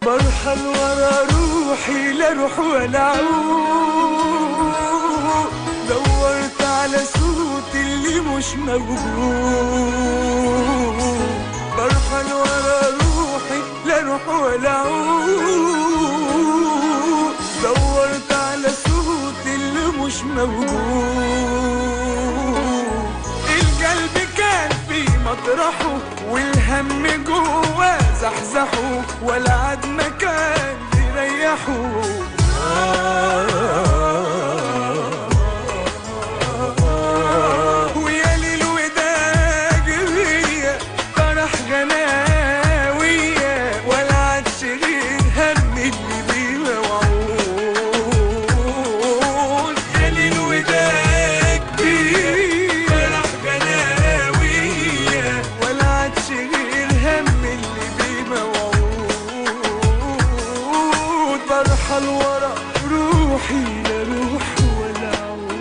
برحل ورا روحي لا روح ولا عود دورت على صوت اللي مش موجود برحل ورا روحي لا روح ولا عود دورت على صوت اللي مش موجود القلب كان في مطرحه والهم جواه زحزحه ولا عاد مكان يريحه ويا ليل وداج بيا فرح غناوية ولا عادش غير هم اللي بيه وعود يا ليل وداج بيا فرح غناوية ولا عادش غير هم اللي بيه موعود برحل ورا روحي لا روح ولا عود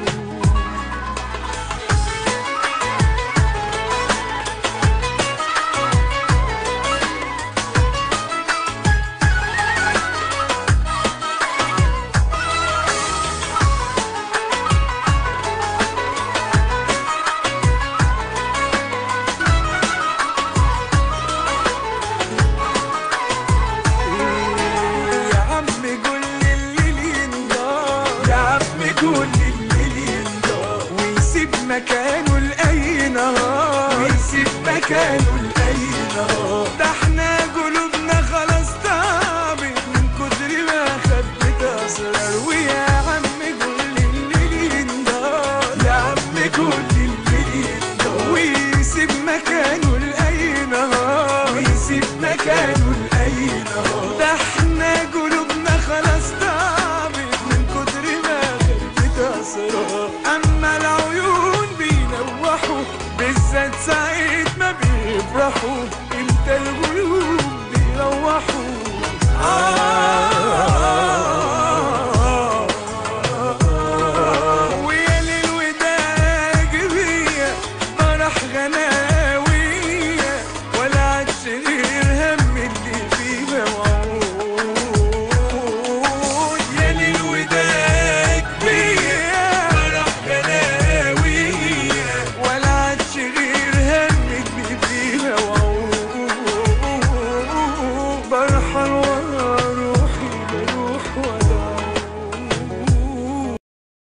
يا عم قول لي اللي ينضاف يا عم قول لي اللي ينضاف ويسيب مكانه لأي نهار ويسيب مكانه لأي نهار ده احنا قلوبنا خلاص تعبت من كتر ما خبت أسرار ويا عم قول لي اللي ينضاف يا عم قول لي اللي ينضاف ويسيب مكانه لأي نهار ويسيب مكانه لأي نهار ده احنا قلوبنا خلاص تعبت من كتر ما خربت أسرار أما العيون بينوحوا بالذات ساعة ما بيفرحوا انت القلوب بيروحوا آه ويا ليل وداج بيا فرح غناوي